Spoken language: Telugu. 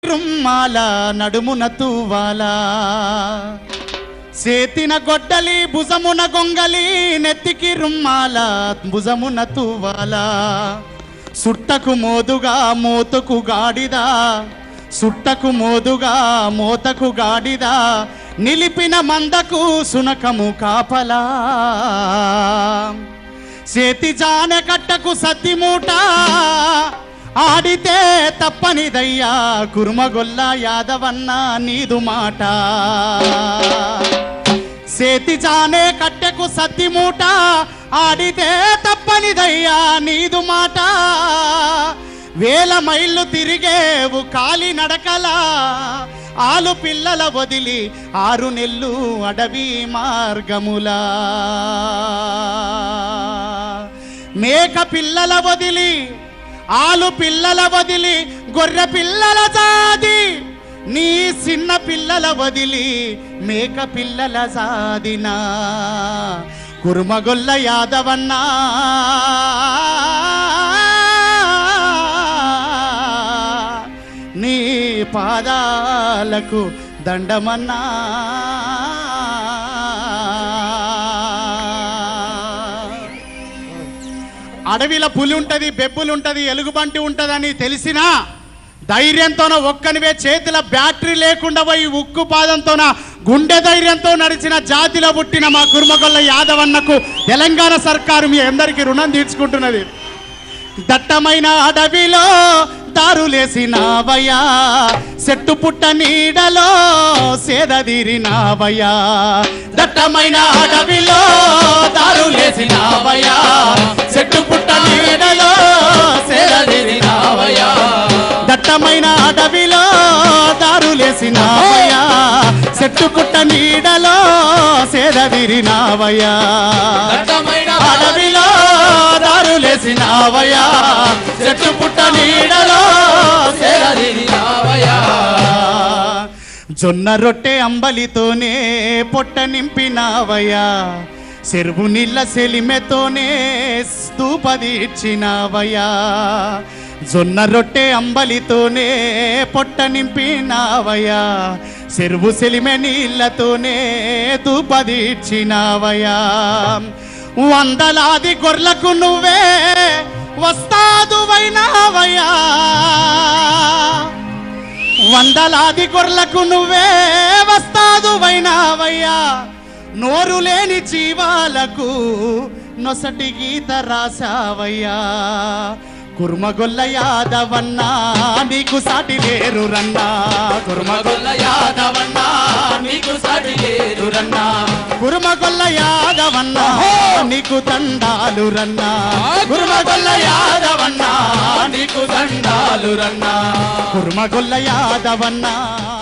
రుమ్మాల నడుమున తూవాల చేతిన గొడ్డలి భుజమున గొంగలి నెత్తికి రుమ్మాల భుజమున తూవాల సుట్టకు మోదుగా మోతకు గాడిదా సుట్టకు మోదుగా మోతకు గాడిదా నిలిపిన మందకు సునకము కాపలా చేతి జానె కట్టకు సత్తి మూట ఆడితే తప్పనిదయ్యా కురుమగొల్ల యాదవన్న నీదు మాట చేతి జానే కట్టెకు సత్తి మూట ఆడితే తప్పనిదయ్యా నీదు మాట వేల మైళ్ళు తిరిగేవు కాలి నడకలా ఆలు పిల్లల వదిలి ఆరు నెల్లు అడవి మార్గములా మేక పిల్లల వదిలి ఆలు పిల్లల వదిలి గొర్రె పిల్లల జాది నీ చిన్న పిల్లల వదిలి మేక పిల్లల సాదినా కురుమగొల్ల యాదవన్నా నీ పాదాలకు దండమన్నా అడవిలో పులి ఉంటది బెబ్బులు ఉంటది ఎలుగుబంటి ఉంటదని తెలిసినా ధైర్యంతోన ఒక్కనివే చేతిలో బ్యాటరీ లేకుండా పోయి ఉక్కు పాదంతోన గుండె ధైర్యంతో నడిచిన జాతిలో పుట్టిన మా కుర్మగొల్ల యాదవన్నకు తెలంగాణ సర్కారు మీ అందరికీ రుణం తీర్చుకుంటున్నది దట్టమైన అడవిలో దారులేసినావయ్యా చెట్టు పుట్ట నీడలో సేదదీరినావయ్యా దట్టమైన అడవిలో దారులేసినావయ్యా చెట్టు పుట్ట నీడలో సేదదీరినావయ్యా దట్టమైన అడవిలో దారులేసినావయ్యా చెట్టు పుట్ట నీడలో సేదదీరినావయ్యా దట్టమైన అడవిలో దారులేసినావయ్యా చెట్టు పుట్ట నీడలో సేదదీరినావయ్యా. జొన్న రొట్టె అంబలితోనే పొట్ట నింపినావయ్యా చెరువు నీళ్ళ సెలిమెతోనే స్తూపది ఇచ్చినావయ్యా జొన్న రొట్టె అంబలితోనే పొట్ట నింపినావయ్యా చెరువు సెలిమె నీళ్ళతోనే దూపది ఇచ్చినావయ్యా వందలాది గొర్లకు నువ్వే వస్తాదువైనావయ్యా వందలాది గొర్లకు నువ్వే వస్తాదు వైనావయ్యా నోరు లేని జీవాలకు నొసటి గీత రాసావయ్యా కుర్మగొల్ల యాదవన్నా నీకు సాటి లేరు రన్నా కుర్మగొల్ల యాదవన్నా నీకు సాటి లేరు రన్నా కుర్మగొల్ల యాదవన్నా నీకు తండాలు రన్నా కుర్మగొల్ల యాదవన్నా నీకు తండాలు రన్నా కుర్మగొల్ల యాదవన్నా